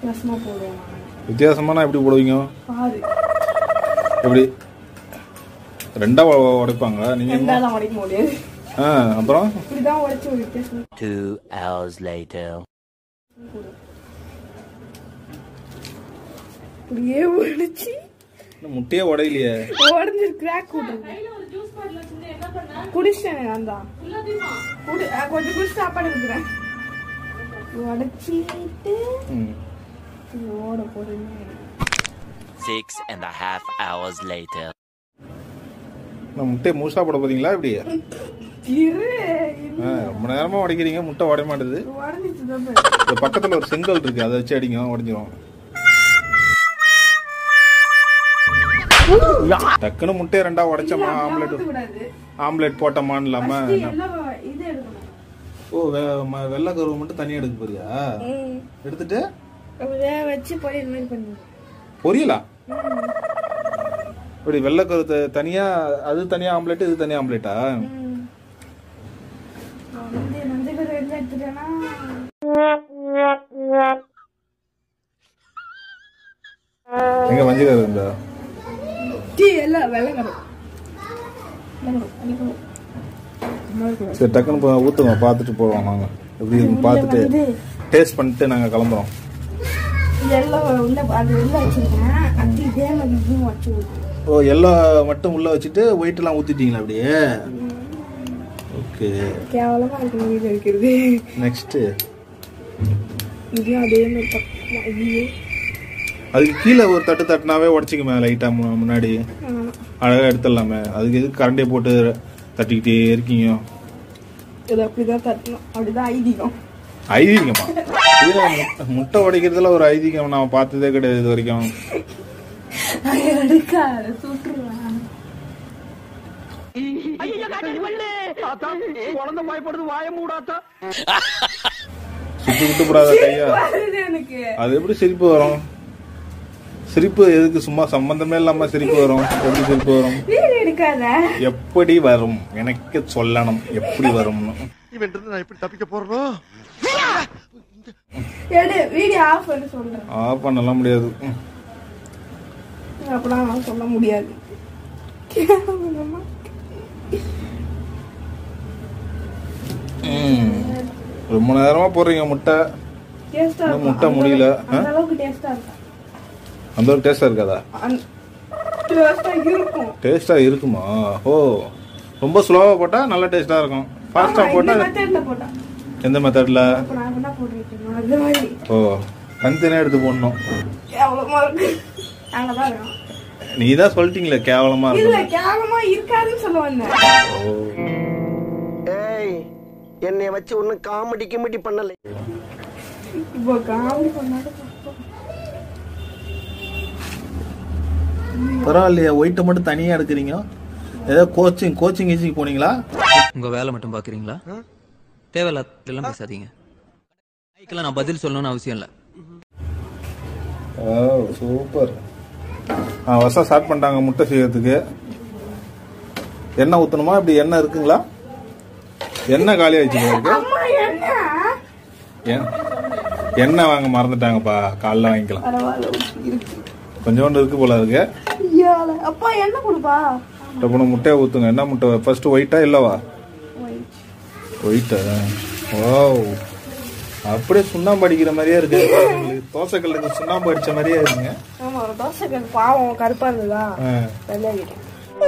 வித்தியாசமா போடுவேன் வித்தியாசமான எப்படி போடுவீங்க பாரு எப்படி ரெண்டா உ- உடைப்பாங்க நீங்க என்ன- ரெண்டாலாம் உடைக்க முடியாது ஆ அப்புறம் இப்படிதான் உடைச்சு ஒரு வித்தியாசம் Two hours later. இப்படியே உடைச்சு இன்னும் முட்டையே உடையிலையே உடஞ்சிரு கிராக் விட்டுருக்கு குடிச்சிட்டேன் நான் தான் குடி ஆ, கொஞ்சம் குடிச்சு சாப்பாடு கொடுக்குறேன் உடச்சிட்டு ம். ஓட போறேன் Six and a half hours later. இன்னும் முட்டையை முழுசா போட போறீங்களா இப்படி இரு ஆ, ரொம்ப நேரமா உடைக்கிறீங்க முட்டை உடைய மாட்டுது உடஞ்சிச்சு தான் இந்த பக்கத்துல ஒரு செங்கல் இருக்கு அதை வச்சு அடிங்க உடஞ்சிரும் டக்குன்னு முட்டையை ரெண்டா உடைச்சோமா ஆம்லெட் கூடாது ஆம்லெட் போட்டோமான்னு இல்லாம என்ன- எல்லாம் இது எடுக்கணும் ஓ வெ- ம- வெள்ளை கருவு மட்டும் தனியா எடுக்க போறியா எடுத்துட்டு அப்படியே வச்சு பொரியல் மாதிரி பண்ணுங்க பொரியலா இப்படி வெள்ளை கரு த- தனியா அது தனியா ஆம்லெட் இது தனியா ஆம்லெட்டா வந்து மஞ்சள் கரு எல்லாம் எடுத்துட்டேன்னா எங்க மஞ்சள் கரு இருந்தா டீ எல்லாம் வெள்ளை கரு வெள்ளை கரு சரி டக்குன்னு போ- ஊத்துங்க பார்த்துட்டு போவோம் நாங்க எப்படி இருக்குன்னு பார்த்துட்டு வந்து டேஸ்ட் பண்ணிட்டு நாங்க கிளம்புறோம் எல்லாம் உள்ள அது உள்ள வச்சிருக்கேன் அது இதே மாதிரி இதுவும் வச்சு விடுறேன் ஓ எல்லோ மட்டும் உள்ள வச்சுட்டு ஒயிட் எல்லாம் ஊத்திட்டீங்களா அப்படியே ஓகே கேவலமா இருக்கு வீடு இருக்கிறது நெக்ஸ்ட் இதையும் அதே மாதிரி பக்கமா ஐயோ அதுக்கு கீழே ஒரு தட்டு தட்டுனாவே உடச்சிக்குமே லைட்டா மு- முன்னாடி ஆமா. அழகா எடுத்துடலாமே அதுக்கு எதுக்கு கரண்டே போட்டு தட்டிக்கிட்டே இருக்கீங்க இது அப்படிதான் தட்டணும் அப்படிதான் ஐதீகம் ஐதீகமா இதுல முட்டை- முட்டை உடைக்கிறதுல ஒரு ஐதீகம் நான் பார்த்ததே கிடையாது இது வரைக்கும் எடுக்காத சுட்டுருவேன் சுட்டு விட்டு போடாத கையா வருது எனக்கு அது எப்படி சிரிப்பு வரும் சிரிப்பு எதுக்கு சும்மா சம்பந்தமே இல்லாம சிரிப்பு வரும் எப்படி சிரிப்பு வரும் வீடு எடுக்காத எப்படி வரும் எனக்கு சொல்லணும் எப்படி வரும்னு இவன் இருந்து நான் எப்படி தப்பிக்க போறனோ எடு வீடியோ ஆஃப் பண்ணி சொல்றேன் ஆஃப் பண்ணலாம் முடியாது ம். அப்படிலாம் நான் சொல்ல முடியாது கேவலமா. ம். ரொம்ப நேரமா போடுறீங்க முட்டை டேஸ்டா இன்னும் இருக்கும் முட்டை அந்த முடியல. அளவுக்கு- அந்த அளவுக்கு டேஸ்டா இருக்கும் அந்த ஒரு டேஸ்டா இருக்காதா அந்த- டேஸ்டா இருக்கும் டேஸ்டா இருக்குமா ஓ ரொம்ப ஸ்லோவா போட்டா நல்ல டேஸ்டா இருக்கும் ஃபாஸ்டா ஆமா, போட்டா இந்த மெத்தட்ல போட்டா எந்த மெத்தட்ல இப்ப நான் என்ன போட்டுருக்கேன் அந்த மாதிரி ஓ தனித்தனியா எடுத்து போடணும் கேவலமா இருக்கு அங்கதான் இருக்கும் நீ தான் சொல்லிட்டீங்களே கேவலமா இல்ல இருக்கும் கேவலமா இருக்காதுன்னு சொல்ல வந்தேன் ஓ ஏய் என்னைய வச்சு ஒன்னும் காமெடி கிமெடி பண்ணல இப்போ காமெடி பண்ணாத பரவாயில்லையா ஒயிட்டை மட்டும் தனியா எடுக்கிறீங்க ஏதோ கோச்சிங் கோச்சிங் கீச்சிங் போனீங்களா உங்க வேலை மட்டும் பாக்குறீங்களா தேவையில்லாம் பேசாதீங்க நாய்க்கெல்லாம் நான் பதில் சொல்லணும்னு அவசியம் இல்லை ஓ சூப்பர் ஆ வருஷம் ஸ்டார்ட் பண்ணிட்டாங்க முட்டை செய்யறதுக்கு எண்ணெய் ஊற்றணுமா இப்படி எண்ணெய் இருக்குங்களா எண்ணெய் காலி ஆயிடுச்சு உங்களுக்கு அம்மா என்ன என்- எண்ணெய் வாங்க மறந்துட்டாங்கப்பா காலைல வாங்கிக்கலாம் பரவாயில்ல இருக்கு கொஞ்சோண்டு இருக்கு போல இருக்கு ஐயால. அப்பா என்ன கொடுப்பா டப்புனு முட்டையை ஊற்றுங்க என்ன முட்டை ஃபர்ஸ்ட் ஒயிட்டா இல்லவா ஒயிட்டா ஓ அப்படியே சுண்ணாம்பு அடிக்கிற மாதிரியே இருக்கு உங்களுக்கு தோசைக்கல்லுக்கு சுண்ணாம்பு அடிச்ச மாதிரியே இருக்குங்க ஆமா ஒரு தோசை கல் பாவம் கருப்பா இருந்ததா ஆ, வெள்ளையாகிட்டேன்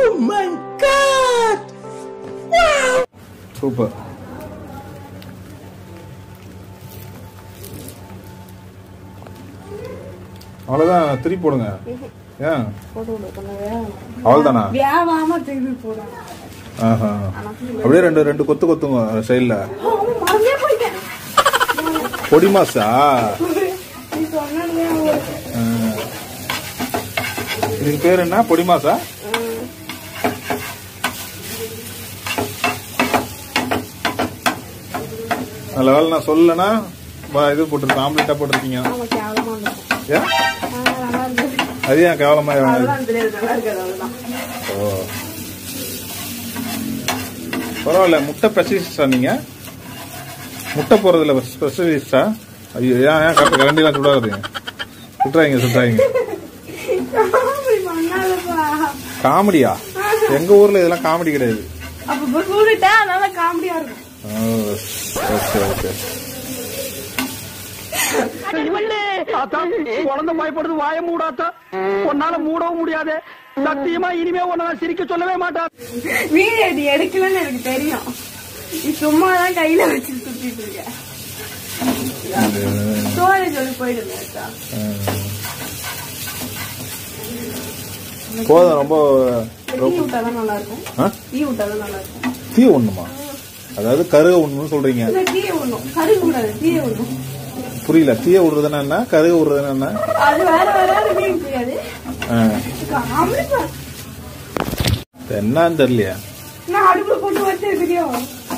சூப்பர் அவ்வளோதான் திருப்பி போடுங்க ஏன் போட்டு விடு கொஞ்சம் வேகம் அவ்வளோதானா வேகாம திருப்பி போடுறேன் ஆஹா அப்படியே ரெண்டு ரெண்டு கொத்து கொத்துங்க சைடில் மறந்தே போயிட்டேன் பொடி மாசா நீ சொன்னே ஆ. இதுக்கு பேர் என்ன பொடி மாசா நல்ல வேலை நான் சொல்லலைன்னா பா- இது போட்டிருக்கேன் ஆம்லெட்டா போட்டிருக்கீங்க ஆமா கேவலமா இருக்கும் ஏன் ஆ, நல்லா இருந்தது அது ஏன் கேவலமா அதெல்லாம் தெரியாது நல்லா இருக்காது அதெல்லாம் ஓ பரவாயில்ல முட்டை ஸ்பெஷலிஸ்டா நீங்க முட்டை போறதுல ஸ்பெஷலிஸ்டா ஐயோ ஏன் ஏன் கரெக்ட் கரண்டிலாம் சுடாதுங்க சுட்டுறாங்க சுட்டுறாங்க அப்படி பண்ணாதப்பா காமெடியா எங்க ஊர்ல இதெல்லாம் காமெடி கிடையாது அப்ப இப்ப சொல்லிட்டேன் அதனால காமெடியா இருக்கும் ஓகே ஓகே குழந்தை பயப்படுது வாய மூடாத்தா உன்னால மூடவும் முடியாது சத்தியமா இனிமே உன்னை நான் சிரிக்க சொல்லவே மாட்டான் வீடியோ நீ எடுக்கலன்னு எனக்கு தெரியும் நீ சும்மா தான் கையில வச்சு சுத்திட்டு இருக்க சோழ சொல்லி போயிடுங்க அக்கா. போதும் ரொம்ப டீ விட்டாதான் நல்லா இருக்கும் ஆ? டீ விட்டாதான் நல்லா இருக்கும் தீ ஒண்ணுமா அதாவது கருக ஒண்ணுன்னு சொல்றீங்க இல்ல டீயை விடணும் கருகு கூடாது டீயை விடணும் புரியல தீய விடுறதுன்னா என்ன கருக விடுறதுன்னா என்ன அது வேற வேற மீன் தெரியாது ஆ. காமெடி பா. என்னன்னு தெரியலையா நான் அடுப்புல போட்டு வச்சு தெரியும்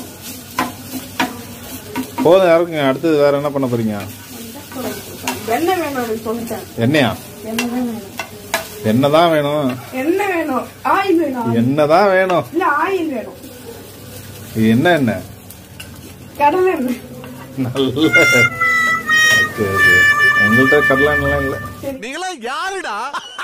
போதும் யாருக்குங்க அடுத்தது வேற என்ன பண்ண போறீங்க எண்ணெய் வேணும் எனக்கு சொல்லிட்டேன் என்னையா எண்ணெய் தான் வேணும் என்னதான் வேணும் எண்ணெய் வேணும் ஆயில் வேணும் என்னதான் வேணும் இல்ல ஆயில் வேணும் இது என்ன என்ன கடலை எண்ணெய் நல்ல ஓகே ஓகே எங்கள்கிட்ட கடலாம் இல்லை நீங்களா யாருடா